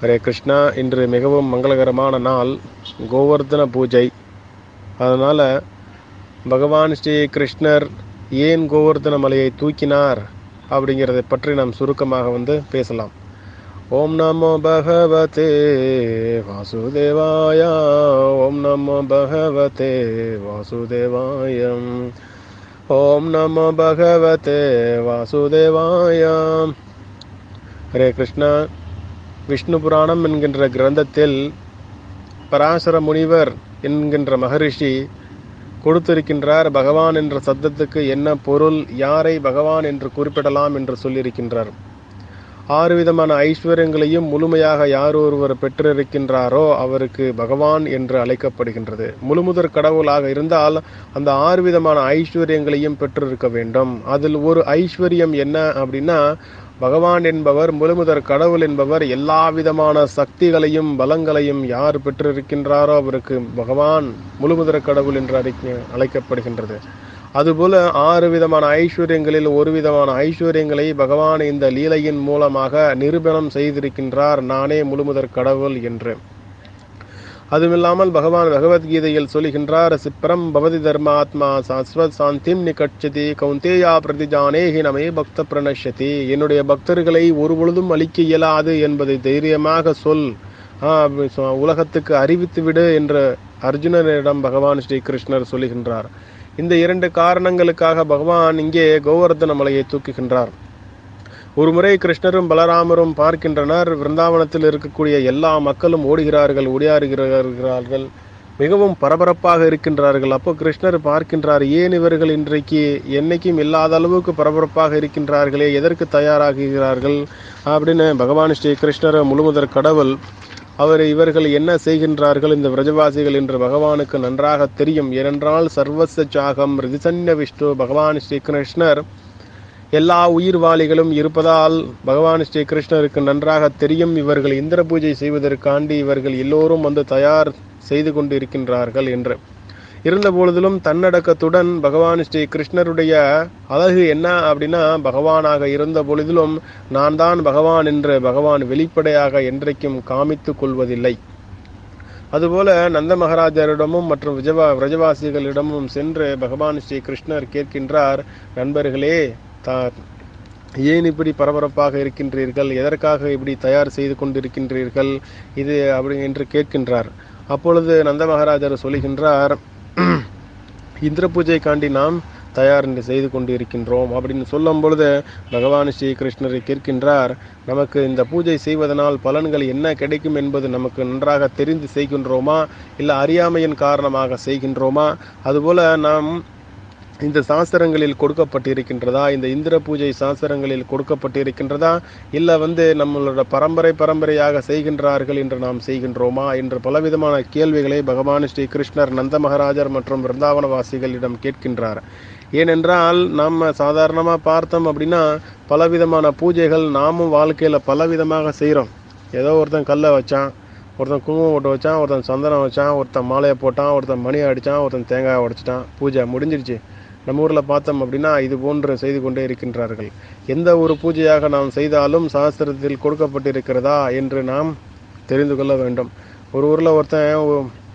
ஹரே கிருஷ்ணா இன்று மிகவும் மங்களகரமான நாள் கோவர்தன பூஜை அதனால் பகவான் ஸ்ரீ கிருஷ்ணர் ஏன் கோவர்தன மலையை தூக்கினார் அப்படிங்கிறதை பற்றி நாம் சுருக்கமாக வந்து பேசலாம் ஓம் நமோ பகவதே வாசுதேவாய ஓம் நமோ பகவதே வாசுதேவாயம் ஓம் நமோ பகவதே வாசுதேவாயம் ஹரே கிருஷ்ணா விஷ்ணு புராணம் என்கின்ற கிரந்தத்தில் பராசர முனிவர் என்கின்ற மகரிஷி கொடுத்திருக்கின்றார் பகவான் என்ற சப்தத்துக்கு என்ன பொருள் யாரை பகவான் என்று குறிப்பிடலாம் என்று சொல்லியிருக்கின்றார் ஆறு விதமான ஐஸ்வர்யங்களையும் முழுமையாக யார் ஒருவர் பெற்றிருக்கின்றாரோ அவருக்கு பகவான் என்று அழைக்கப்படுகின்றது முழுமுதற் கடவுளாக இருந்தால் அந்த ஆறு விதமான ஐஸ்வர்யங்களையும் பெற்றிருக்க வேண்டும் அதில் ஒரு ஐஸ்வர்யம் என்ன அப்படின்னா பகவான் என்பவர் முழுமுதற் கடவுள் என்பவர் எல்லா விதமான சக்திகளையும் பலங்களையும் யார் பெற்றிருக்கின்றாரோ அவருக்கு பகவான் முழுமுதற் கடவுள் என்று அழைக்க அழைக்கப்படுகின்றது அதுபோல ஆறு விதமான ஐஸ்வர்யங்களில் ஒரு விதமான ஐஸ்வர்யங்களை பகவான் இந்த லீலையின் மூலமாக நிரூபணம் செய்திருக்கின்றார் நானே முழுமுதற் கடவுள் என்று அதுமில்லாமல் பகவான் பகவத்கீதையில் சொல்லுகின்றார் சிப்பரம் பவதி தர்மாத்மா சாஸ்வத் சாந்திம் நிகட்சதி கௌந்தேயா பிரதிஜானேஹி நமே பக்த பிரணஷதி என்னுடைய பக்தர்களை ஒரு பொழுதும் அளிக்க இயலாது என்பதை தைரியமாக சொல் உலகத்துக்கு அறிவித்து விடு என்று அர்ஜுனனிடம் பகவான் ஸ்ரீ கிருஷ்ணர் சொல்லுகின்றார் இந்த இரண்டு காரணங்களுக்காக பகவான் இங்கே கோவர்தன மலையை தூக்குகின்றார் ஒரு முறை கிருஷ்ணரும் பலராமரும் பார்க்கின்றனர் விருந்தாவனத்தில் இருக்கக்கூடிய எல்லா மக்களும் ஓடுகிறார்கள் ஓடியாறுகிறார்கள் மிகவும் பரபரப்பாக இருக்கின்றார்கள் அப்போ கிருஷ்ணர் பார்க்கின்றார் ஏன் இவர்கள் இன்றைக்கு என்னைக்கும் இல்லாத அளவுக்கு பரபரப்பாக இருக்கின்றார்களே எதற்கு தயாராகுகிறார்கள் அப்படின்னு பகவான் ஸ்ரீ கிருஷ்ணர் முழுமுதற் கடவுள் அவர் இவர்கள் என்ன செய்கின்றார்கள் இந்த விரஜவாசிகள் என்று பகவானுக்கு நன்றாக தெரியும் ஏனென்றால் சர்வச சாகம் ரிதிசன்ய விஷ்ணு பகவான் ஸ்ரீ கிருஷ்ணர் எல்லா உயிர்வாளிகளும் இருப்பதால் பகவான் ஸ்ரீ கிருஷ்ணருக்கு நன்றாக தெரியும் இவர்கள் இந்திர பூஜை செய்வதற்காண்டி இவர்கள் எல்லோரும் வந்து தயார் செய்து கொண்டு இருக்கின்றார்கள் என்று இருந்த பொழுதிலும் தன்னடக்கத்துடன் பகவான் ஸ்ரீ கிருஷ்ணருடைய அழகு என்ன அப்படின்னா பகவானாக இருந்த பொழுதிலும் நான் தான் பகவான் என்று பகவான் வெளிப்படையாக என்றைக்கும் காமித்து கொள்வதில்லை அதுபோல நந்த மகாராஜரிடமும் மற்றும் விஜவா விரஜவாசிகளிடமும் சென்று பகவான் ஸ்ரீ கிருஷ்ணர் கேட்கின்றார் நண்பர்களே தா ஏன் இப்படி பரபரப்பாக இருக்கின்றீர்கள் எதற்காக இப்படி தயார் செய்து கொண்டிருக்கின்றீர்கள் இது அப்படி என்று கேட்கின்றார் அப்பொழுது நந்த மகாராஜர் சொல்லுகின்றார் இந்திர பூஜைக்காண்டி நாம் தயார் செய்து கொண்டு இருக்கின்றோம் அப்படின்னு சொல்லும் பொழுது பகவான் ஸ்ரீ கிருஷ்ணரை கேட்கின்றார் நமக்கு இந்த பூஜை செய்வதனால் பலன்கள் என்ன கிடைக்கும் என்பது நமக்கு நன்றாக தெரிந்து செய்கின்றோமா இல்லை அறியாமையின் காரணமாக செய்கின்றோமா அதுபோல நாம் இந்த சாஸ்திரங்களில் கொடுக்கப்பட்டிருக்கின்றதா இந்த இந்திர பூஜை சாஸ்திரங்களில் கொடுக்கப்பட்டிருக்கின்றதா இல்லை வந்து நம்மளோட பரம்பரை பரம்பரையாக செய்கின்றார்கள் என்று நாம் செய்கின்றோமா என்று பலவிதமான கேள்விகளை பகவான் ஸ்ரீ கிருஷ்ணர் நந்த மகாராஜர் மற்றும் பிருந்தாவனவாசிகளிடம் கேட்கின்றார் ஏனென்றால் நம்ம சாதாரணமாக பார்த்தோம் அப்படின்னா பலவிதமான பூஜைகள் நாமும் வாழ்க்கையில் பலவிதமாக செய்கிறோம் ஏதோ ஒருத்தன் கல்லை வச்சான் ஒருத்தன் குங்குமம் போட்டு வச்சான் ஒருத்தன் சந்தனம் வச்சான் ஒருத்தன் மாலையை போட்டான் ஒருத்தன் மணி அடித்தான் ஒருத்தன் தேங்காய் உடைச்சிட்டான் பூஜை முடிஞ்சிருச்சு நம்ம ஊரில் பார்த்தோம் அப்படின்னா இது போன்று செய்து கொண்டே இருக்கின்றார்கள் எந்த ஒரு பூஜையாக நாம் செய்தாலும் சாஸ்திரத்தில் கொடுக்கப்பட்டிருக்கிறதா என்று நாம் தெரிந்து கொள்ள வேண்டும் ஒரு ஊரில் ஒருத்தன்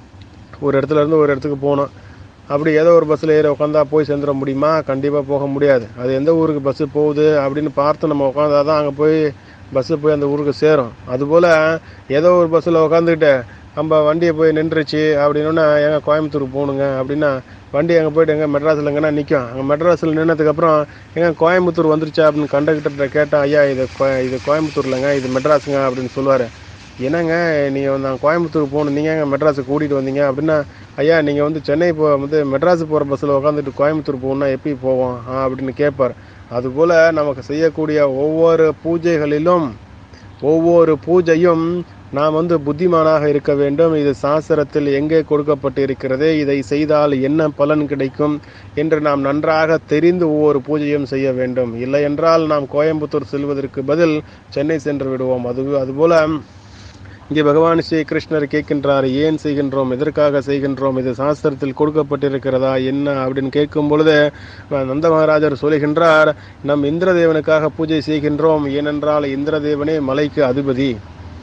ஒரு இடத்துல இருந்து ஒரு இடத்துக்கு போனோம் அப்படி ஏதோ ஒரு பஸ்ஸில் ஏறி உட்காந்தா போய் சேர்ந்துட முடியுமா கண்டிப்பாக போக முடியாது அது எந்த ஊருக்கு பஸ்ஸு போகுது அப்படின்னு பார்த்து நம்ம உட்காந்தா தான் அங்கே போய் பஸ்ஸு போய் அந்த ஊருக்கு சேரும் அதுபோல் ஏதோ ஒரு பஸ்ஸில் உட்காந்துக்கிட்டு நம்ம வண்டியை போய் நின்றுச்சு அப்படின்னா எங்கள் கோயம்புத்தூருக்கு போகணுங்க அப்படின்னா வண்டி அங்கே போயிட்டு எங்கே மெட்ராஸில் எங்கன்னா நிற்கும் அங்கே மெட்ராஸில் நின்னதுக்கப்புறம் எங்கே கோயம்புத்தூர் வந்துருச்சா அப்படின்னு கண்டக்டர்கிட்ட கேட்டால் ஐயா இது இது கோயம்புத்தூர்லங்க இது மெட்ராஸுங்க அப்படின்னு சொல்லுவார் என்னங்க நீங்கள் நான் கோயம்புத்தூர் போகணும் நீங்கள் எங்கள் மெட்ராஸுக்கு கூட்டிகிட்டு வந்தீங்க அப்படின்னா ஐயா நீங்கள் வந்து சென்னை போ வந்து மெட்ராஸு போகிற பஸ்ஸில் உட்காந்துட்டு கோயம்புத்தூர் போகணுன்னா எப்படி போவோம் அப்படின்னு கேட்பார் அதுபோல் நமக்கு செய்யக்கூடிய ஒவ்வொரு பூஜைகளிலும் ஒவ்வொரு பூஜையும் நாம் வந்து புத்திமானாக இருக்க வேண்டும் இது சாஸ்திரத்தில் எங்கே கொடுக்கப்பட்டு இருக்கிறது இதை செய்தால் என்ன பலன் கிடைக்கும் என்று நாம் நன்றாக தெரிந்து ஒவ்வொரு பூஜையும் செய்ய வேண்டும் இல்லை என்றால் நாம் கோயம்புத்தூர் செல்வதற்கு பதில் சென்னை சென்று விடுவோம் அது அதுபோல இங்கே பகவான் ஸ்ரீ கிருஷ்ணர் கேட்கின்றார் ஏன் செய்கின்றோம் எதற்காக செய்கின்றோம் இது சாஸ்திரத்தில் கொடுக்கப்பட்டிருக்கிறதா என்ன அப்படின்னு கேட்கும் பொழுது நந்த மகாராஜர் சொல்லுகின்றார் நம் இந்திரதேவனுக்காக பூஜை செய்கின்றோம் ஏனென்றால் இந்திரதேவனே மலைக்கு அதிபதி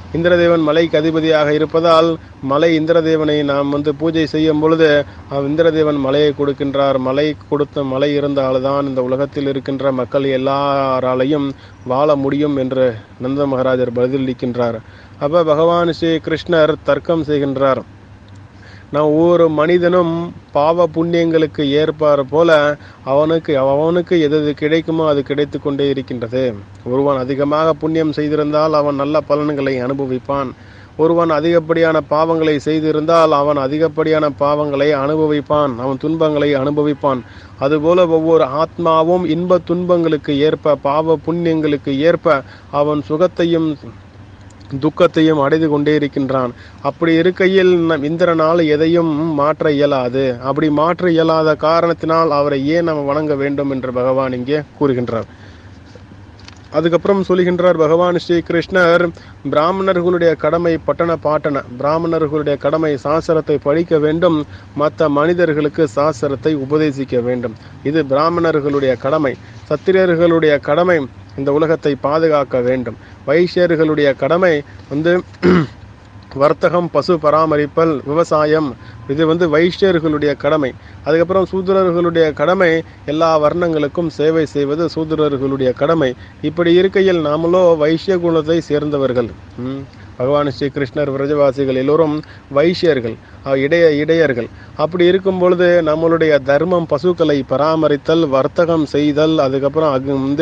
இந்திரதேவன் மலைக்கு அதிபதியாக இருப்பதால் மலை இந்திரதேவனை நாம் வந்து பூஜை செய்யும் பொழுது அவ் இந்திரதேவன் மலையை கொடுக்கின்றார் மலை கொடுத்த மலை இருந்தால்தான் இந்த உலகத்தில் இருக்கின்ற மக்கள் எல்லாராலையும் வாழ முடியும் என்று நந்த மகாராஜர் பதிலளிக்கின்றார் அப்ப பகவான் ஸ்ரீ கிருஷ்ணர் தர்க்கம் செய்கின்றார் நான் ஒவ்வொரு மனிதனும் பாவ புண்ணியங்களுக்கு ஏற்பார் போல அவனுக்கு அவனுக்கு எது எது கிடைக்குமோ அது கிடைத்து கொண்டே இருக்கின்றது ஒருவன் அதிகமாக புண்ணியம் செய்திருந்தால் அவன் நல்ல பலன்களை அனுபவிப்பான் ஒருவன் அதிகப்படியான பாவங்களை செய்திருந்தால் அவன் அதிகப்படியான பாவங்களை அனுபவிப்பான் அவன் துன்பங்களை அனுபவிப்பான் அதுபோல ஒவ்வொரு ஆத்மாவும் இன்ப துன்பங்களுக்கு ஏற்ப பாவ புண்ணியங்களுக்கு ஏற்ப அவன் சுகத்தையும் துக்கத்தையும் அடைந்து கொண்டே இருக்கின்றான் அப்படி இருக்கையில் நம் இந்திரனால் எதையும் மாற்ற இயலாது அப்படி மாற்ற இயலாத காரணத்தினால் அவரை ஏன் நம்ம வணங்க வேண்டும் என்று பகவான் இங்கே கூறுகின்றார் அதுக்கப்புறம் சொல்லுகின்றார் பகவான் ஸ்ரீ கிருஷ்ணர் பிராமணர்களுடைய கடமை பட்டண பாட்டன பிராமணர்களுடைய கடமை சாஸ்திரத்தை படிக்க வேண்டும் மற்ற மனிதர்களுக்கு சாஸ்திரத்தை உபதேசிக்க வேண்டும் இது பிராமணர்களுடைய கடமை சத்திரியர்களுடைய கடமை இந்த உலகத்தை பாதுகாக்க வேண்டும் வைஷ்யர்களுடைய கடமை வந்து வர்த்தகம் பசு பராமரிப்பல் விவசாயம் இது வந்து வைஷ்யர்களுடைய கடமை அதுக்கப்புறம் சூத்திரர்களுடைய கடமை எல்லா வர்ணங்களுக்கும் சேவை செய்வது சூத்திரர்களுடைய கடமை இப்படி இருக்கையில் நாமளோ வைஷ்ய குலத்தை சேர்ந்தவர்கள் ம். பகவான் ஸ்ரீ கிருஷ்ணர் விரஜவாசிகள் எல்லோரும் வைஷ்யர்கள் அஹ் இடைய இடையர்கள் அப்படி இருக்கும் பொழுது நம்மளுடைய தர்மம் பசுக்களை பராமரித்தல் வர்த்தகம் செய்தல் அதுக்கப்புறம் அது வந்து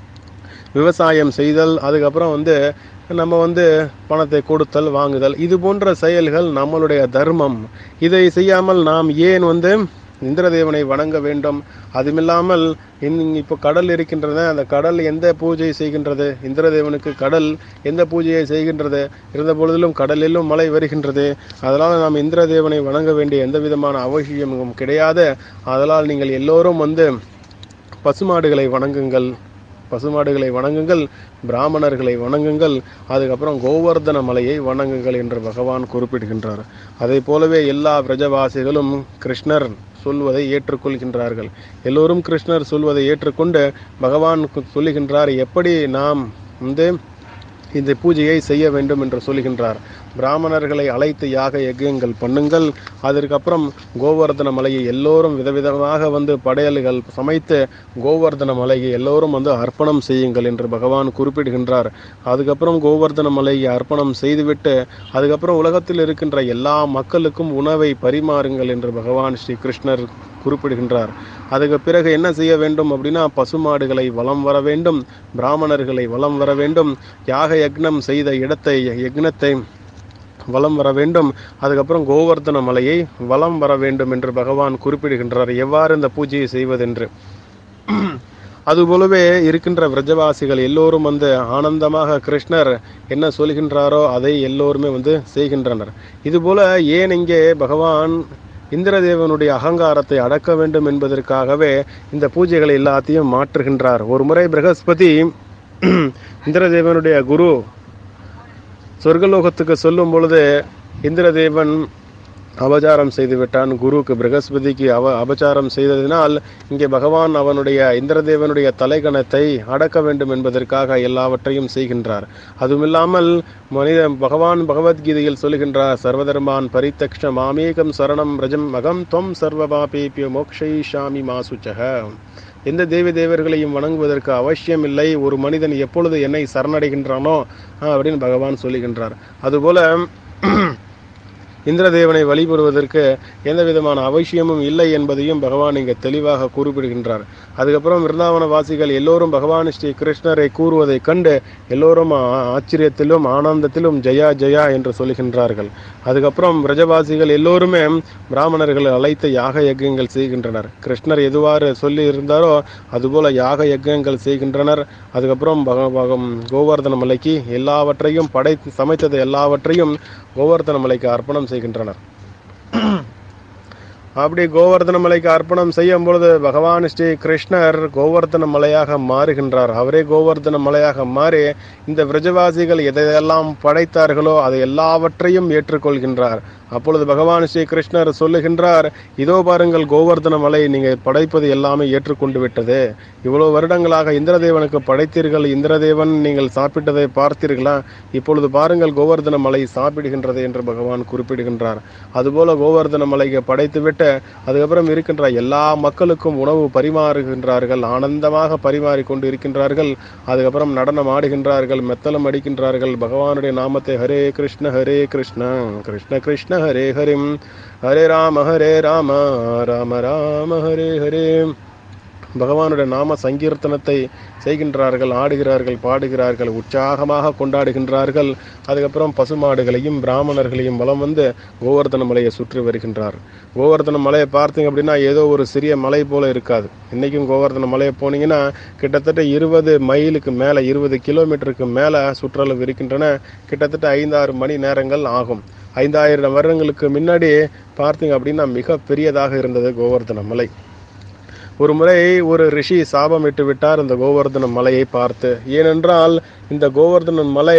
விவசாயம் செய்தல் அதுக்கப்புறம் வந்து நம்ம வந்து பணத்தை கொடுத்தல் வாங்குதல் இது போன்ற செயல்கள் நம்மளுடைய தர்மம் இதை செய்யாமல் நாம் ஏன் வந்து இந்திரதேவனை வணங்க வேண்டும் அதுமில்லாமல் இன் இப்போ கடல் இருக்கின்றன அந்த கடல் எந்த பூஜை செய்கின்றது இந்திரதேவனுக்கு கடல் எந்த பூஜையை செய்கின்றது இருந்த பொழுதிலும் கடலிலும் மழை வருகின்றது அதனால் நாம் இந்திரதேவனை வணங்க வேண்டிய எந்த விதமான அவசியமும் கிடையாது அதனால் நீங்கள் எல்லோரும் வந்து பசுமாடுகளை வணங்குங்கள் பசுமாடுகளை வணங்குங்கள் பிராமணர்களை வணங்குங்கள் அதுக்கப்புறம் கோவர்தன மலையை வணங்குங்கள் என்று பகவான் குறிப்பிடுகின்றார் அதை போலவே எல்லா பிரஜவாசிகளும் கிருஷ்ணர் சொல்வதை ஏற்றுக்கொள்கின்றார்கள் எல்லோரும் கிருஷ்ணர் சொல்வதை ஏற்றுக்கொண்டு பகவான் கு- சொல்லுகின்றார் எப்படி நாம் வந்து இந்த பூஜையை செய்ய வேண்டும் என்று சொல்கின்றார் பிராமணர்களை அழைத்து யாக யஜ்யங்கள் பண்ணுங்கள் அதற்கப்புறம் கோவர்தன மலையை எல்லோரும் விதவிதமாக வந்து படையல்கள் சமைத்து கோவர்தன மலையை எல்லோரும் வந்து அர்ப்பணம் செய்யுங்கள் என்று பகவான் குறிப்பிடுகின்றார் அதுக்கப்புறம் கோவர்தன மலையை அர்ப்பணம் செய்துவிட்டு அதுக்கப்புறம் உலகத்தில் இருக்கின்ற எல்லா மக்களுக்கும் உணவை பரிமாறுங்கள் என்று பகவான் ஸ்ரீ கிருஷ்ணர் குறிப்பிடுகின்றார் அதுக்கு பிறகு என்ன செய்ய வேண்டும் அப்படின்னா பசுமாடுகளை வலம் வர வேண்டும் பிராமணர்களை வலம் வர வேண்டும் யாக யக்னம் செய்த இடத்தை யக்னத்தை வலம் வர வேண்டும் அதுக்கப்புறம் கோவர்தன மலையை வலம் வர வேண்டும் என்று பகவான் குறிப்பிடுகின்றார் எவ்வாறு இந்த பூஜையை செய்வதென்று அதுபோலவே இருக்கின்ற விரஜவாசிகள் எல்லோரும் வந்து ஆனந்தமாக கிருஷ்ணர் என்ன சொல்கின்றாரோ அதை எல்லோருமே வந்து செய்கின்றனர் இதுபோல ஏன் இங்கே பகவான் இந்திரதேவனுடைய அகங்காரத்தை அடக்க வேண்டும் என்பதற்காகவே இந்த பூஜைகளை எல்லாத்தையும் மாற்றுகின்றார் ஒரு முறை பிரகஸ்பதி இந்திரதேவனுடைய குரு சொர்க்கலோகத்துக்கு சொல்லும் பொழுது இந்திரதேவன் அபச்சாரம் செய்து விட்டான் குருக்கு பிரகஸ்பதிக்கு அவ அபச்சாரம் செய்ததினால் இங்கே பகவான் அவனுடைய இந்திரதேவனுடைய தலைகணத்தை அடக்க வேண்டும் என்பதற்காக எல்லாவற்றையும் செய்கின்றார் அதுமில்லாமல் மனித பகவான் பகவத்கீதையில் சொல்கின்றார் சர்வதர்மான் பரித்தக்ஷ மாமேகம் சரணம் ரஜம் மகம் தொம் சர்வபாபேபிய மோக்ஷயிஷாமி மாசுச்சக எந்த தேவி தேவர்களையும் வணங்குவதற்கு அவசியம் இல்லை ஒரு மனிதன் எப்பொழுது என்னை சரணடைகின்றானோ ஆஹ், அப்படின்னு பகவான் சொல்லுகின்றார் அதுபோல இந்திரதேவனை வழிபடுவதற்கு எந்த விதமான அவசியமும் இல்லை என்பதையும் பகவான் இங்கே தெளிவாக குறிப்பிடுகின்றார் அதுக்கப்புறம் விருந்தாவன வாசிகள் எல்லோரும் பகவான் ஸ்ரீ கிருஷ்ணரை கூறுவதைக் கண்டு எல்லோரும் ஆ- ஆச்சரியத்திலும் ஆனந்தத்திலும் ஜெயா ஜெயா என்று சொல்கின்றார்கள் அதுக்கப்புறம் பிரஜவாசிகள் எல்லோருமே பிராமணர்களை அழைத்து யாக யஜ்யங்கள் செய்கின்றனர் கிருஷ்ணர் எதுவாறு சொல்லி இருந்தாரோ அதுபோல யாக யஜ்யங்கள் செய்கின்றனர் அதுக்கப்புறம் பக பகம் கோவர்தன மலைக்கு எல்லாவற்றையும் படை சமைத்தது எல்லாவற்றையும் கோவர்தன மலைக்கு அர்ப்பணம் செய்கின்றனர் அப்படி கோவர்தன மலைக்கு அர்ப்பணம் செய்யும் பொழுது பகவான் ஸ்ரீ கிருஷ்ணர் கோவர்தன மலையாக மாறுகின்றார் அவரே கோவர்தன மலையாக மாறி இந்த விரஜவாசிகள் எதையெல்லாம் படைத்தார்களோ அதை எல்லாவற்றையும் ஏற்றுக்கொள்கின்றார் அப்பொழுது பகவான் ஸ்ரீ கிருஷ்ணர் சொல்லுகின்றார் இதோ பாருங்கள் கோவர்தன மலை நீங்க படைப்பது எல்லாமே ஏற்றுக்கொண்டு விட்டது இவ்வளவு வருடங்களாக இந்திரதேவனுக்கு படைத்தீர்கள் இந்திரதேவன் நீங்கள் சாப்பிட்டதை பார்த்தீர்களா இப்பொழுது பாருங்கள் கோவர்தன மலை சாப்பிடுகின்றது என்று பகவான் குறிப்பிடுகின்றார் அதுபோல கோவர்தன மலைக்கு படைத்துவிட்டு அதுக்கப்புறம் இருக்கின்ற எல்லா மக்களுக்கும் உணவு பரிமாறுகின்றார்கள் ஆனந்தமாக பரிமாறி கொண்டு இருக்கின்றார்கள் அதுக்கப்புறம் நடனம் ஆடுகின்றார்கள் மெத்தலம் அடிக்கின்றார்கள் பகவானுடைய நாமத்தை ஹரே கிருஷ்ண ஹரே கிருஷ்ண கிருஷ்ண கிருஷ்ண ஹரே ஹரிம் ஹரே ராம ஹரே ராம ராம ராம ஹரே ஹரே பகவானுடைய நாம சங்கீர்த்தனத்தை செய்கின்றார்கள் ஆடுகிறார்கள் பாடுகிறார்கள் உற்சாகமாக கொண்டாடுகின்றார்கள் அதுக்கப்புறம் பசுமாடுகளையும் பிராமணர்களையும் வலம் வந்து கோவர்தன மலையை சுற்றி வருகின்றார் கோவர்தன மலையை பார்த்தீங்க அப்படின்னா ஏதோ ஒரு சிறிய மலை போல இருக்காது இன்னைக்கும் கோவர்தன மலையை போனீங்கன்னா கிட்டத்தட்ட இருபது மைலுக்கு மேலே இருபது கிலோமீட்டருக்கு மேலே சுற்றளவு இருக்கின்றன கிட்டத்தட்ட ஐந்தாறு மணி நேரங்கள் ஆகும் ஐந்தாயிரம் வருடங்களுக்கு முன்னாடி பார்த்தீங்க அப்படின்னா மிக பெரியதாக இருந்தது கோவர்தன மலை ஒரு முறை ஒரு ரிஷி சாபமிட்டு விட்டார் இந்த கோவர்தன மலையை பார்த்து ஏனென்றால் இந்த கோவர்தன மலை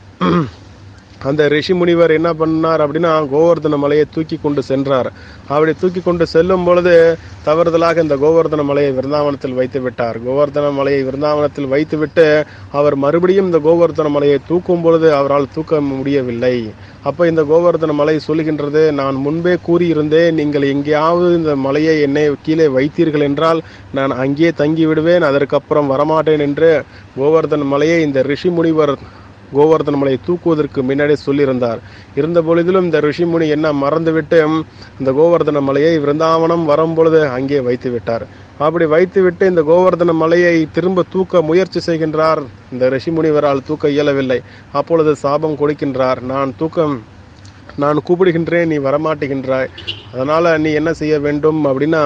அந்த ரிஷி முனிவர் என்ன பண்ணார் அப்படின்னா கோவர்தன மலையை தூக்கி கொண்டு சென்றார் அப்படி தூக்கி கொண்டு செல்லும் பொழுது தவறுதலாக இந்த கோவர்தன மலையை விருந்தாவனத்தில் வைத்து விட்டார் கோவர்தன மலையை விருந்தாவனத்தில் வைத்துவிட்டு அவர் மறுபடியும் இந்த கோவர்தன மலையை தூக்கும் பொழுது அவரால் தூக்க முடியவில்லை அப்ப இந்த கோவர்தன மலை சொல்கின்றது நான் முன்பே கூறியிருந்தேன் நீங்கள் எங்கேயாவது இந்த மலையை என்னை கீழே வைத்தீர்கள் என்றால் நான் அங்கே தங்கி விடுவேன் அதற்கப்புறம் வரமாட்டேன் என்று கோவர்தன மலையை இந்த ரிஷி முனிவர் கோவர்தன மலையை தூக்குவதற்கு முன்னாடி சொல்லியிருந்தார் இருந்த பொழுதிலும் இந்த ரிஷிமுனி என்ன மறந்துவிட்டு இந்த கோவர்தன மலையை விருந்தாவனம் வரும் பொழுது அங்கே வைத்து விட்டார் அப்படி வைத்துவிட்டு இந்த கோவர்தன மலையை திரும்ப தூக்க முயற்சி செய்கின்றார் இந்த ரிஷிமுனிவரால் தூக்க இயலவில்லை அப்பொழுது சாபம் கொடுக்கின்றார் நான் தூக்கம் நான் கூப்பிடுகின்றேன் நீ வரமாட்டுகின்றாய் அதனால நீ என்ன செய்ய வேண்டும் அப்படின்னா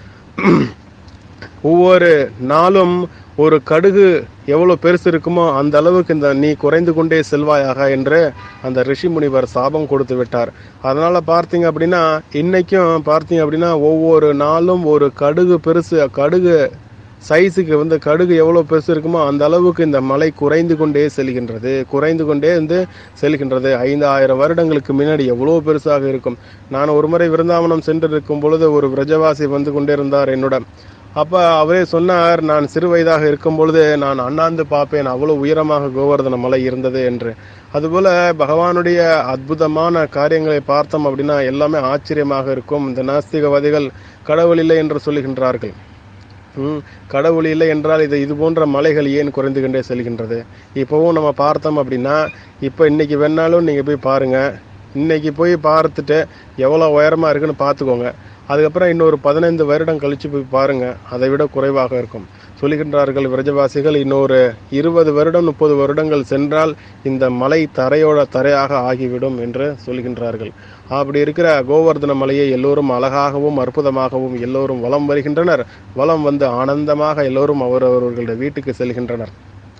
ஒவ்வொரு நாளும் ஒரு கடுகு எவ்வளோ பெருசு இருக்குமோ அந்த அளவுக்கு இந்த நீ குறைந்து கொண்டே செல்வாயாக என்று அந்த ரிஷி முனிவர் சாபம் கொடுத்து விட்டார் அதனால பார்த்தீங்க அப்படின்னா இன்னைக்கும் பார்த்தீங்க அப்படின்னா ஒவ்வொரு நாளும் ஒரு கடுகு பெருசு கடுகு சைஸுக்கு வந்து கடுகு எவ்வளோ பெருசு இருக்குமோ அந்த அளவுக்கு இந்த மலை குறைந்து கொண்டே செல்கின்றது குறைந்து கொண்டே வந்து செல்கின்றது ஐந்தாயிரம் வருடங்களுக்கு முன்னாடி எவ்வளோ பெருசாக இருக்கும் நான் ஒரு முறை விருந்தாவனம் சென்று இருக்கும் பொழுது ஒரு பிரஜவாசி வந்து கொண்டே இருந்தார் என்னுடன் அப்போ அவரே சொன்னார் நான் சிறு வயதாக இருக்கும் பொழுது நான் அண்ணாந்து பார்ப்பேன் அவ்வளோ உயரமாக கோவர்தன மலை இருந்தது என்று அதுபோல பகவானுடைய அற்புதமான காரியங்களை பார்த்தோம் அப்படின்னா எல்லாமே ஆச்சரியமாக இருக்கும் இந்த நாஸ்திகவாதிகள் கடவுள் இல்லை என்று சொல்லுகின்றார்கள் ம், கடவுள் இல்லை என்றால் இது இது போன்ற மலைகள் ஏன் குறைந்து கொண்டே செல்கின்றது இப்போவும் நம்ம பார்த்தோம் அப்படின்னா இப்போ இன்னைக்கு வேணாலும் நீங்கள் போய் பாருங்க இன்னைக்கு போய் பார்த்துட்டு எவ்வளோ உயரமாக இருக்குன்னு பார்த்துக்கோங்க அதுக்கப்புறம் இன்னொரு பதினைந்து வருடம் கழிச்சு போய் பாருங்க அதை விட குறைவாக இருக்கும் சொல்லுகின்றார்கள் விரஜவாசிகள் இன்னொரு இருபது வருடம் முப்பது வருடங்கள் சென்றால் இந்த மலை தரையோட தரையாக ஆகிவிடும் என்று சொல்கின்றார்கள் அப்படி இருக்கிற கோவர்தன மலையை எல்லோரும் அழகாகவும் அற்புதமாகவும் எல்லோரும் வலம் வருகின்றனர் வலம் வந்து ஆனந்தமாக எல்லோரும் அவரவர்களுடைய வீட்டுக்கு செல்கின்றனர்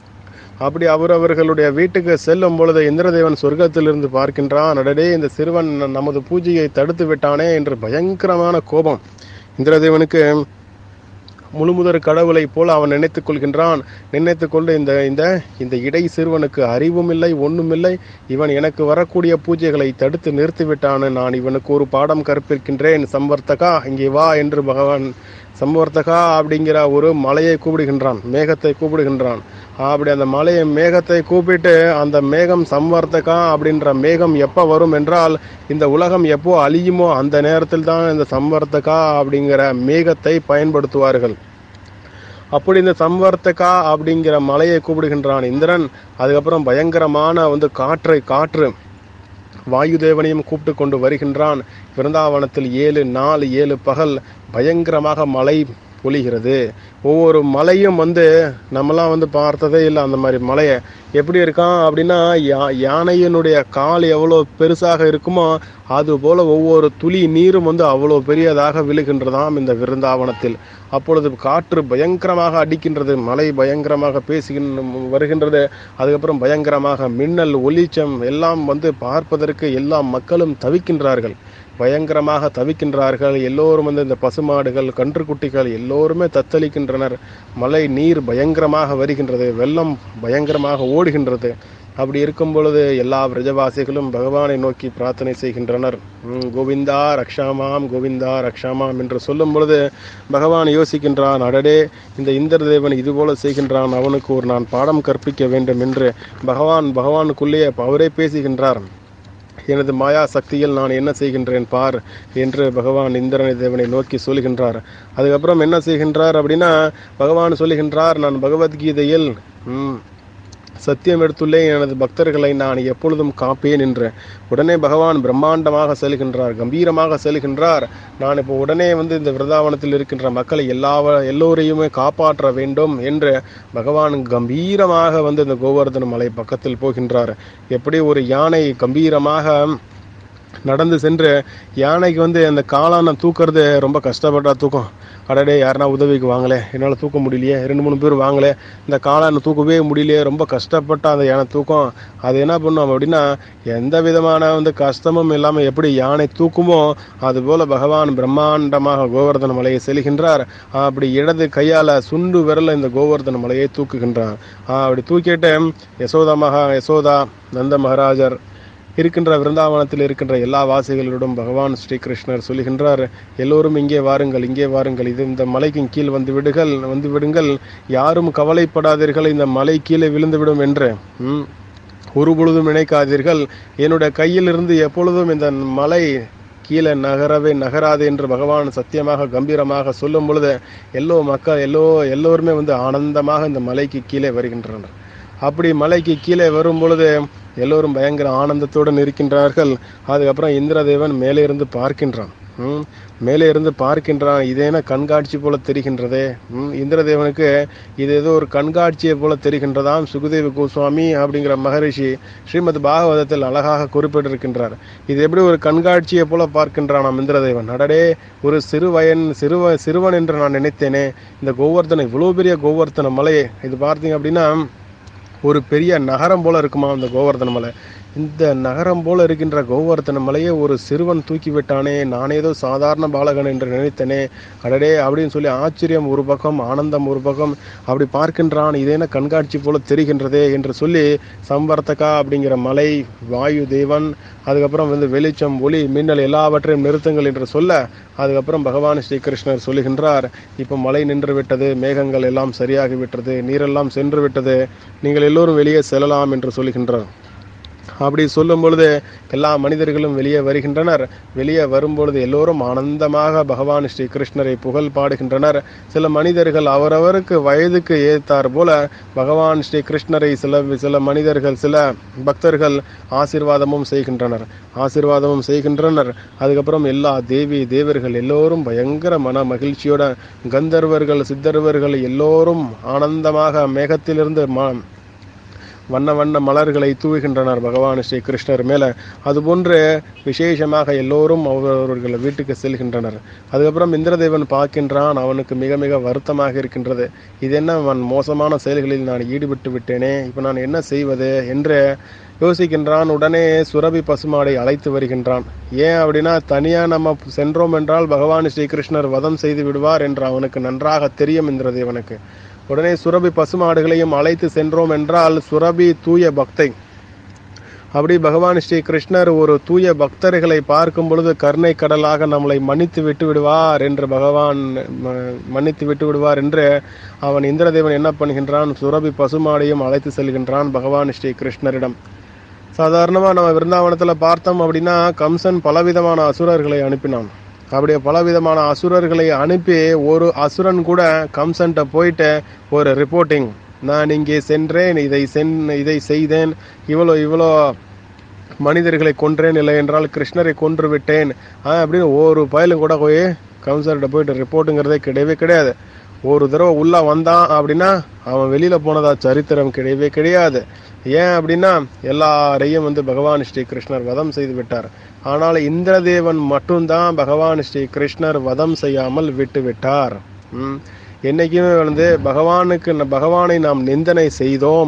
அப்படி அவர் அவர்களுடைய வீட்டுக்கு செல்லும் பொழுது இந்திரதேவன் சொர்க்கத்திலிருந்து பார்க்கின்றான் அடடே இந்த சிறுவன் நமது பூஜையை தடுத்து விட்டானே என்று பயங்கரமான கோபம் இந்திரதேவனுக்கு முழுமுதற் கடவுளைப் போல அவன் நினைத்துக் கொள்கின்றான் நினைத்துக் கொண்டு இந்த இந்த இந்த இடை சிறுவனுக்கு அறிவும் இல்லை ஒண்ணுமில்லை இவன் எனக்கு வரக்கூடிய பூஜைகளை தடுத்து நிறுத்திவிட்டான் நான் இவனுக்கு ஒரு பாடம் கற்பிக்கின்றேன் சம்பர்த்தகா இங்கே வா என்று பகவான் சம்பவர்த்தகா அப்படிங்கிற ஒரு மலையை கூப்பிடுகின்றான் மேகத்தை கூப்பிடுகின்றான் அப்படி அந்த மலையை மேகத்தை கூப்பிட்டு அந்த மேகம் சம்வர்த்தகா அப்படின்ற மேகம் எப்போ வரும் என்றால் இந்த உலகம் எப்போ அழியுமோ அந்த நேரத்தில் தான் இந்த சம்வர்த்தகா அப்படிங்கிற மேகத்தை பயன்படுத்துவார்கள் அப்படி இந்த சம்வர்த்தகா அப்படிங்கிற மலையை கூப்பிடுகின்றான் இந்திரன் அதுக்கப்புறம் பயங்கரமான வந்து காற்றை காற்று வாயு தேவனையும் கூப்பிட்டு கொண்டு வருகின்றான் விருந்தாவனத்தில் ஏழு நாலு ஏழு பகல் பயங்கரமாக மழை பொழிகிறது ஒவ்வொரு மலையும் வந்து நம்மலாம் வந்து பார்த்ததே இல்லை அந்த மாதிரி மலையை எப்படி இருக்கான் அப்படின்னா யா யானையினுடைய கால் எவ்வளோ பெருசாக இருக்குமோ அது போல ஒவ்வொரு துளி நீரும் வந்து அவ்வளோ பெரியதாக விழுகின்றதாம் இந்த விருந்தாவனத்தில் அப்பொழுது காற்று பயங்கரமாக அடிக்கின்றது மழை பயங்கரமாக பேசுகின்ற வருகின்றது அதுக்கப்புறம் பயங்கரமாக மின்னல் ஒளிச்சம் எல்லாம் வந்து பார்ப்பதற்கு எல்லா மக்களும் தவிக்கின்றார்கள் பயங்கரமாக தவிக்கின்றார்கள் எல்லோரும் வந்து இந்த பசுமாடுகள் கன்றுக்குட்டிகள் எல்லோருமே தத்தளிக்கின்றனர் மழை நீர் பயங்கரமாக வருகின்றது வெள்ளம் பயங்கரமாக ஓடுகின்றது அப்படி இருக்கும் பொழுது எல்லா பிரஜவாசிகளும் பகவானை நோக்கி பிரார்த்தனை செய்கின்றனர் ம், கோவிந்தா ரக்ஷாமாம் கோவிந்தா ரக்ஷாமாம் என்று சொல்லும் பொழுது பகவான் யோசிக்கின்றான் அடடே இந்த இந்திர தேவன் இதுபோல செய்கின்றான் அவனுக்கு ஒரு நான் பாடம் கற்பிக்க வேண்டும் என்று பகவான் பகவானுக்குள்ளேயே அவரே பேசுகின்றார் எனது மாயா சக்தியில் நான் என்ன செய்கின்றேன் பார் என்று பகவான் இந்திரனை தேவனை நோக்கி சொல்கின்றார் அதுக்கப்புறம் என்ன செய்கின்றார் அப்படின்னா பகவான் சொல்லுகின்றார் நான் பகவத்கீதையில் ம், சத்தியம் எடுத்துள்ளேன் எனது பக்தர்களை நான் எப்பொழுதும் காப்பேன் என்று உடனே பகவான் பிரம்மாண்டமாக செல்கின்றார் கம்பீரமாக செல்கின்றார் நான் இப்போ உடனே வந்து இந்த விருதாவனத்தில் இருக்கின்ற மக்களை எல்லா எல்லோரையுமே காப்பாற்ற வேண்டும் என்று பகவான் கம்பீரமாக வந்து இந்த கோவர்தன மலை பக்கத்தில் போகின்றார் எப்படி ஒரு யானை கம்பீரமாக நடந்து சென்று யானைக்கு வந்து அந்த காளானை தூக்குறது ரொம்ப கஷ்டப்பட்டா தூக்கம் அடடே யாருனா உதவிக்கு வாங்களே என்னால் தூக்க முடியலையே ரெண்டு மூணு பேர் வாங்களே இந்த காளானை தூக்கவே முடியலையே ரொம்ப கஷ்டப்பட்ட அந்த யானை தூக்கம் அது என்ன பண்ணும் அப்படின்னா எந்த விதமான வந்து கஷ்டமும் இல்லாமல் எப்படி யானை தூக்குமோ அதுபோல பகவான் பிரம்மாண்டமாக கோவர்தன மலையை செல்கின்றார் அப்படி இடது கையால் சுண்டு விரல இந்த கோவர்தன மலையை தூக்குகின்றார் அப்படி தூக்கிட்டு யசோதா மகா யசோதா நந்த மகாராஜர் இருக்கின்ற விருந்தாவனத்தில் இருக்கின்ற எல்லா வாசிகளோடும் பகவான் ஸ்ரீகிருஷ்ணர் சொல்லுகின்றார் எல்லோரும் இங்கே வாருங்கள் இங்கே வாருங்கள் இது இந்த மலைக்கு கீழ் வந்து விடுகள் வந்து விடுங்கள் யாரும் கவலைப்படாதீர்கள் இந்த மலை கீழே விழுந்துவிடும் என்று ம். ஒரு பொழுதும் நினைக்காதீர்கள் என்னுடைய கையிலிருந்து எப்பொழுதும் இந்த மலை கீழே நகரவே நகராது என்று பகவான் சத்தியமாக கம்பீரமாக சொல்லும் பொழுது எல்லோ மக்கள் எல்லோ எல்லோருமே வந்து ஆனந்தமாக இந்த மலைக்கு கீழே வருகின்றனர் அப்படி மலைக்கு கீழே வரும் பொழுது எல்லோரும் பயங்கர ஆனந்தத்துடன் இருக்கின்றார்கள் அதுக்கப்புறம் இந்திரதேவன் மேலே இருந்து பார்க்கின்றான் ம், மேலே இருந்து பார்க்கின்றான் இதேன கண்காட்சி போல தெரிகின்றதே ம், இந்திரதேவனுக்கு இது ஏதோ ஒரு கண்காட்சியை போல தெரிகின்றதாம் சுகுதேவ கோஸ்வாமி அப்படிங்கிற மகரிஷி ஸ்ரீமத் பாகவதத்தில் அழகாக குறிப்பிட்டிருக்கின்றார் இது எப்படி ஒரு கண்காட்சியை போல பார்க்கின்றானாம் இந்திரதேவன் அடடே ஒரு சிறுவயன் சிறுவ சிறுவன் என்று நான் நினைத்தேனே இந்த கோவர்த்தனை இவ்வளோ பெரிய கோவர்த்தன மலை இது பார்த்தீங்க அப்படின்னா ஒரு பெரிய நகரம் போல இருக்குமா அந்த கோவர்தன மலை இந்த நகரம் போல இருக்கின்ற கோவர்த்தன மலையை ஒரு சிறுவன் தூக்கி விட்டானே நான் ஏதோ சாதாரண பாலகன் என்று நினைத்தனே அடடே அப்படின்னு சொல்லி ஆச்சரியம் ஒரு பக்கம் ஆனந்தம் ஒரு பக்கம் அப்படி பார்க்கின்றான் இதேன கண்காட்சி போல தெரிகின்றதே என்று சொல்லி சம்பர்த்தகா அப்படிங்கிற மலை வாயு தேவன் அதுக்கப்புறம் வந்து வெளிச்சம் ஒளி மின்னல் எல்லாவற்றையும் நிறுத்துங்கள் என்று சொல்ல அதுக்கப்புறம் பகவான் ஸ்ரீகிருஷ்ணர் சொல்லுகின்றார் இப்போ மழை நின்று விட்டது மேகங்கள் எல்லாம் சரியாகி விட்டது நீரெல்லாம் சென்று விட்டது நீங்கள் எல்லோரும் வெளியே செல்லலாம் என்று சொல்லுகின்றார் அப்படி சொல்லும் பொழுது எல்லா மனிதர்களும் வெளியே வருகின்றனர் வெளியே வரும்பொழுது எல்லோரும் ஆனந்தமாக பகவான் ஸ்ரீ கிருஷ்ணரை புகழ் பாடுகின்றனர் சில மனிதர்கள் அவரவருக்கு வயதுக்கு ஏற்றார் போல பகவான் ஸ்ரீ கிருஷ்ணரை சில சில மனிதர்கள் சில பக்தர்கள் ஆசீர்வாதமும் செய்கின்றனர் ஆசீர்வாதமும் செய்கின்றனர் அதுக்கப்புறம் எல்லா தேவி தேவர்கள் எல்லோரும் பயங்கர மன மகிழ்ச்சியோட கந்தர்வர்கள் சித்தர்வர்கள் எல்லோரும் ஆனந்தமாக மேகத்திலிருந்து ம வண்ண வண்ண மலர்களை தூவுகின்றனர் பகவான் ஸ்ரீ கிருஷ்ணர் மேலே அதுபோன்று விசேஷமாக எல்லோரும் அவரவர்கள் வீட்டுக்கு செல்கின்றனர் அதுக்கப்புறம் இந்திரதேவன் பார்க்கின்றான் அவனுக்கு மிக மிக வருத்தமாக இருக்கின்றது இது என்ன அவன் மோசமான செயல்களில் நான் ஈடுபட்டு விட்டேனே இப்போ நான் என்ன செய்வது என்று யோசிக்கின்றான் உடனே சுரபி பசுமாடை அழைத்து வருகின்றான் ஏன் அப்படின்னா தனியாக நம்ம சென்றோம் என்றால் பகவான் ஸ்ரீகிருஷ்ணர் வதம் செய்து விடுவார் என்று அவனுக்கு நன்றாக தெரியும் இந்திரதேவனுக்கு உடனே சுரபி பசுமாடுகளையும் அழைத்து சென்றோம் என்றால் சுரபி தூய பக்தை அப்படி பகவான் ஸ்ரீ கிருஷ்ணர் ஒரு தூய பக்தர்களை பார்க்கும் பொழுது கருணை கடலாக நம்மளை மன்னித்து விட்டு விடுவார் என்று பகவான் ம- மன்னித்து விட்டு விடுவார் என்று அவன் இந்திரதேவன் என்ன பண்ணுகின்றான் சுரபி பசுமாடையும் அழைத்து செல்கின்றான் பகவான் ஸ்ரீ கிருஷ்ணரிடம் சாதாரணமாக நம்ம விருந்தாவனத்தில் பார்த்தோம் அப்படின்னா கம்சன் பலவிதமான அசுரர்களை அனுப்பினான் அப்படியே பலவிதமான அசுரர்களை அனுப்பி ஒரு அசுரன் கூட கம்சன்ட்ட போயிட்டு ஒரு ரிப்போர்ட்டிங் நான் இங்கே சென்றேன் இதை சென் இதை செய்தேன் இவ்வளோ இவ்வளோ மனிதர்களை கொன்றேன் இல்லை என்றால் கிருஷ்ணரை கொன்று விட்டேன் ஆ, அப்படின்னு ஒரு பயலும் கூட போய் கம்சர்கிட்ட போயிட்டு ரிப்போர்ட்டுங்கிறதே கிடையவே கிடையாது ஒரு தடவை உள்ளே வந்தான் அப்படின்னா அவன் வெளியில் போனதா சரித்திரம் கிடையவே கிடையாது ஏன் அப்படின்னா எல்லாரையும் வந்து பகவான் ஸ்ரீ கிருஷ்ணர் வதம் செய்து விட்டார் ஆனால் இந்திரதேவன் மட்டும்தான் பகவான் ஸ்ரீ கிருஷ்ணர் வதம் செய்யாமல் விட்டு விட்டார் ம். என்னைக்குமே வந்து பகவானுக்கு ந- பகவானை நாம் நிந்தனை செய்தோம்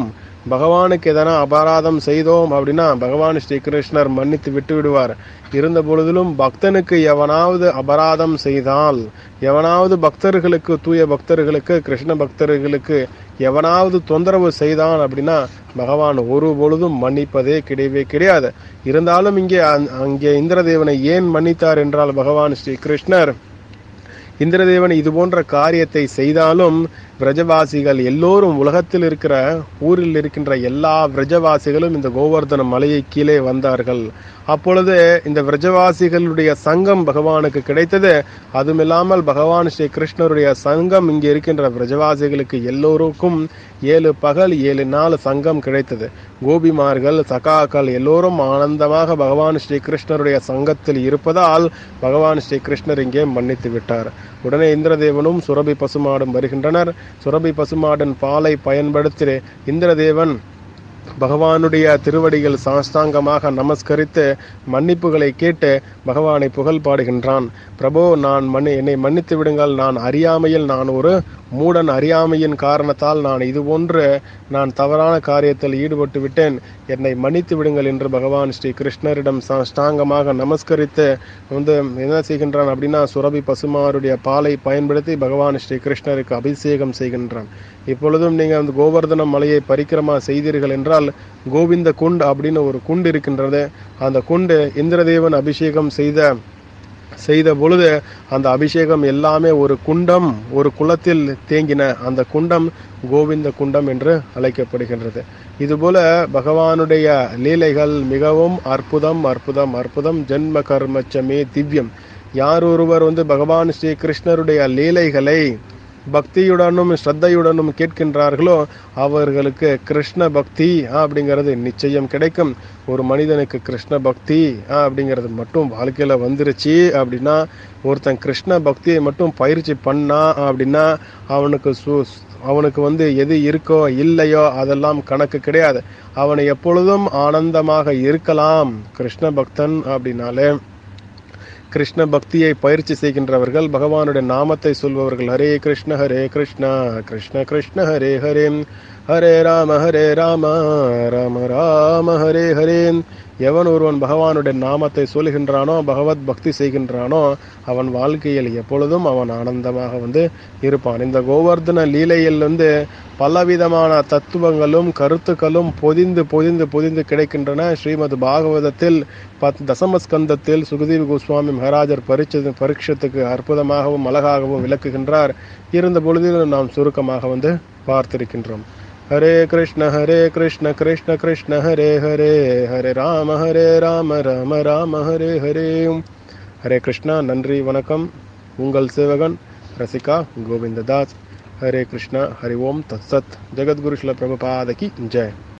பகவானுக்கு எதனா அபராதம் செய்தோம் அப்படின்னா பகவான் ஸ்ரீ கிருஷ்ணர் மன்னித்து விட்டு விடுவார் இருந்த பொழுதிலும் பக்தனுக்கு எவனாவது அபராதம் செய்தால் எவனாவது பக்தர்களுக்கு தூய பக்தர்களுக்கு கிருஷ்ண பக்தர்களுக்கு எவனாவது தொந்தரவு செய்தான் அப்படின்னா பகவான் ஒரு பொழுதும் மன்னிப்பதே கிடையவே கிடையாது இருந்தாலும் இங்கே அங்- அங்கே இந்திரதேவனை ஏன் மன்னித்தார் என்றால் பகவான் ஸ்ரீ கிருஷ்ணர் இந்திரதேவன் இது போன்ற காரியத்தை செய்தாலும் விரஜவாசிகள் எல்லோரும் உலகத்தில் இருக்கிற ஊரில் இருக்கின்ற எல்லா விரஜவாசிகளும் இந்த கோவர்தன மலையை கீழே வந்தார்கள் அப்பொழுது இந்த விரஜவாசிகளுடைய சங்கம் பகவானுக்கு கிடைத்தது அதுமில்லாமல் பகவான் ஸ்ரீ கிருஷ்ணருடைய சங்கம் இங்கே இருக்கின்ற விரஜவாசிகளுக்கு எல்லோருக்கும் ஏழு பகல் ஏழு நாள் சங்கம் கிடைத்தது கோபிமார்கள் சகாக்கள் எல்லோரும் ஆனந்தமாக பகவான் ஸ்ரீ கிருஷ்ணருடைய சங்கத்தில் இருப்பதால் பகவான் ஸ்ரீ கிருஷ்ணர் இங்கே மன்னித்து விட்டார் உடனே இந்திரதேவனும் சுரபி பசுமாடும் வருகின்றனர் சுரபி பசுமாடன் பாலை பயன்படுத்தி இந்திரதேவன் பகவானுடைய திருவடிகள் சாஷ்டாங்கமாக நமஸ்கரித்து மன்னிப்புகளை கேட்டு பகவானை புகழ் பாடுகின்றான் பிரபு நான் மன்னி என்னை மன்னித்து விடுங்கள் நான் அறியாமையில் நான் ஒரு மூடன் அறியாமையின் காரணத்தால் நான் இது போன்று நான் தவறான காரியத்தில் ஈடுபட்டு விட்டேன் என்னை மன்னித்து விடுங்கள் என்று பகவான் ஸ்ரீ கிருஷ்ணரிடம் சாஷ்டாங்கமாக நமஸ்கரித்து வந்து என்ன செய்கின்றான் அப்படின்னா சுரபி பசுமாருடைய பாலை பயன்படுத்தி பகவான் ஸ்ரீ கிருஷ்ணருக்கு அபிஷேகம் செய்கின்றான் இப்பொழுதும் நீங்கள் அந்த கோவர்தன மலையை பரிக்கிரமா செய்தீர்கள் என்றால் கோவிந்த குண்ட் அப்படின்னு ஒரு குண்டு இருக்கின்றது அந்த குண்டு இந்திரதேவன் அபிஷேகம் செய்த செய்த பொழுது அந்த அபிஷேகம் எல்லாமே ஒரு குண்டம் ஒரு குளத்தில் தேங்கின அந்த குண்டம் கோவிந்த குண்டம் என்று அழைக்கப்படுகின்றது இதுபோல பகவானுடைய லீலைகள் மிகவும் அற்புதம் அற்புதம் அற்புதம் ஜென்ம கர்மச்சமே திவ்யம் யார் ஒருவர் வந்து பகவான் ஸ்ரீ கிருஷ்ணருடைய லீலைகளை பக்தியுடனும் ஸ்ரத்தையுடனும் கேட்கின்றார்களோ அவர்களுக்கு கிருஷ்ண பக்தி அப்படிங்கிறது நிச்சயம் கிடைக்கும் ஒரு மனிதனுக்கு கிருஷ்ண பக்தி அப்படிங்கிறது மட்டும் வாழ்க்கையில் வந்துருச்சு அப்படின்னா ஒருத்தன் கிருஷ்ண பக்தியை மட்டும் பயிற்சி பண்ணா அப்படின்னா அவனுக்கு சு அவனுக்கு வந்து எது இருக்கோ இல்லையோ அதெல்லாம் கணக்கு கிடையாது அவனை எப்பொழுதும் ஆனந்தமாக இருக்கலாம் கிருஷ்ண பக்தன் அப்படின்னாலே கிருஷ்ண பக்தியை பயிற்சி செய்கின்றவர்கள் பகவானுடைய நாமத்தை சொல்பவர்கள் ஹரே கிருஷ்ண ஹரே கிருஷ்ணா கிருஷ்ண கிருஷ்ண ஹரே ஹரே ஹரே ராம ஹரே ராம ராம ராம ஹரே ஹரே எவன் ஒருவன் பகவானுடைய நாமத்தை சொல்கின்றானோ பகவத் பக்தி செய்கின்றானோ அவன் வாழ்க்கையில் எப்பொழுதும் அவன் ஆனந்தமாக வந்து இருப்பான் இந்த கோவர்தன லீலையில் வந்து பலவிதமான தத்துவங்களும் கருத்துக்களும் பொதிந்து பொதிந்து பொதிந்து கிடைக்கின்றன ஸ்ரீமத் பாகவதத்தில் பத் தசமஸ்கந்தத்தில் சுகதீவ் கோஸ்வாமி மகாராஜர் பரிச்சது பரீட்சத்துக்கு அற்புதமாகவும் அழகாகவும் விளக்குகின்றார் இருந்த பொழுதிலும் நாம் சுருக்கமாக வந்து பார்த்திருக்கின்றோம் ஹரே கிருஷ்ண ஹரே கிருஷ்ண கிருஷ்ண கிருஷ்ண ஹரே ஹரே ஹரே ராம ஹரே ராம ராம ராம ஹரே ஹரே ஹரே கிருஷ்ணா நன்றி வணக்கம் உங்கள் சேவகன் ரசிகா கோவிந்ததாஸ் ஹரே கிருஷ்ணா ஹரி ஓம் தத்சத் ஜெகத்குரு ஸ்ல பிரபுபாதகி ஜெய்